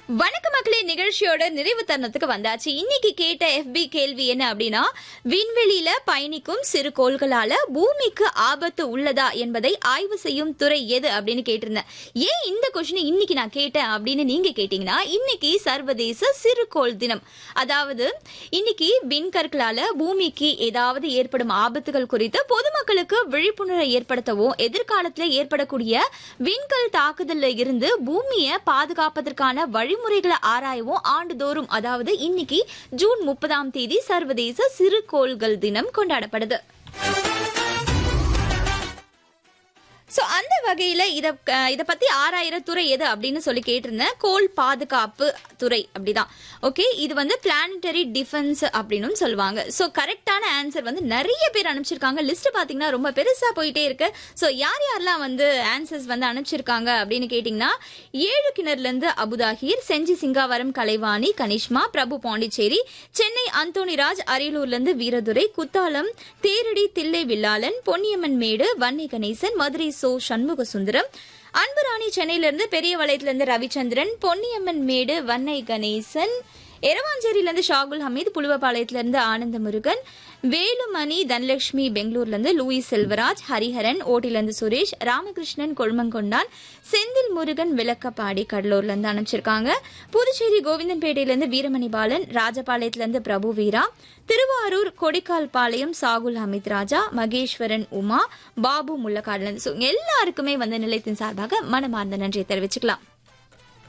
வணக்க மக்களே நிகழ்ச்சியோட நிறைவு தருணத்துக்கு வந்தாச்சு இன்னைக்கு கேட்ட FB கேள்வி என்ன அப்படின்னா விண்வெளியில பயணிக்கும் சிறு கோள்களால பூமிக்கு ஆபத்து உள்ளதா என்பதை ஆய்வு செய்யும் துறை எது அப்படின்னு கேட்டிருந்தேன் ஏன் இந்த கொஸ்டின் இன்னைக்கு நான் கேட்டேன் அப்படின்னு நீங்க கேட்டீங்கன்னா இன்னைக்கு சர்வதேச சிறுகோள் தினம் அதாவது இன்னைக்கு விண்கற்களால பூமிக்கு ஏதாவது ஏற்படும் ஆபத்துகள் குறித்து பொதுமக்களுக்கு விழிப்புணர்வை ஏற்படுத்தவும் எதிர்காலத்துல ஏற்படக்கூடிய விண்கல் தாக்குதல்ல இருந்து பூமியை பாதுகாப்பதற்கான வழிமுறைகளை ஆராயவும் ஆண்டுதோறும் அதாவது இன்னைக்கு ஜூன் முப்பதாம் தேதி சர்வதேச சிறுகோள்கள் தினம் கொண்டாடப்படுது சோ அந்த வகையில இத அஹ், இத பத்தி ஆறாயிர துறை எது அப்படின்னு சொல்லி கேட்டிருந்தேன் கோள் பாதுகாப்பு துறை அப்படிதான் ஓகே இது வந்து பிளானட்டரி டிஃபென்ஸ் அப்படின்னு சொல்லுவாங்க சோ கரெக்டான ஆன்சர் வந்து நிறைய பேர் அனுப்பிச்சிருக்காங்க லிஸ்ட் பாத்தீங்கன்னா ரொம்ப பெருசா போயிட்டே இருக்கு சோ யார் யாரெல்லாம் வந்து ஆன்சர்ஸ் வந்து அனுப்பிச்சிருக்காங்க அப்படின்னு கேட்டீங்கன்னா ஏழு கிணறுல இருந்து அபுதாகிர் செஞ்சி சிங்காவரம் கலைவாணி கனிஷ்மா பிரபு பாண்டிச்சேரி சென்னை அந்தோணிராஜ் அரியலூர்ல இருந்து வீரதுரை குத்தாலம் தேரடி தில்லை வில்லாளன் பொன்னியம்மன் மேடு வன்னி கணேசன் மதுரை சோ சண்முக சுந்தரம் அன்புராணி சென்னையிலிருந்து பெரிய வளையத்திலிருந்து ரவிச்சந்திரன் பொன்னியம்மன் மேடு வன்னை கணேசன் எரவாஞ்சேரியில இருந்து ஷாகுல் ஹமீத் புலுவபாளையத்துல இருந்து ஆனந்த முருகன் வேலுமணி தனலட்சுமி பெங்களூர்ல இருந்து லூயிஸ் செல்வராஜ் ஹரிஹரன் ஓட்டில இருந்து சுரேஷ் ராமகிருஷ்ணன் கொழுமங்கொண்டான் செந்தில் முருகன் விளக்கப்பாடி கடலூர்ல இருந்து அனுப்பிச்சிருக்காங்க புதுச்சேரி கோவிந்தன்பேட்டையில இருந்து வீரமணி பாலன் ராஜபாளையத்துல இருந்து பிரபு வீரா திருவாரூர் கொடிக்கால் பாளையம் சாகுல் ஹமீத் ராஜா மகேஸ்வரன் உமா பாபு முள்ளக்காடுல இருந்து So, எல்லாருக்குமே வந்து நிலையத்தின் சார்பாக மனமார்ந்த நன்றியை தெரிவிச்சுக்கலாம்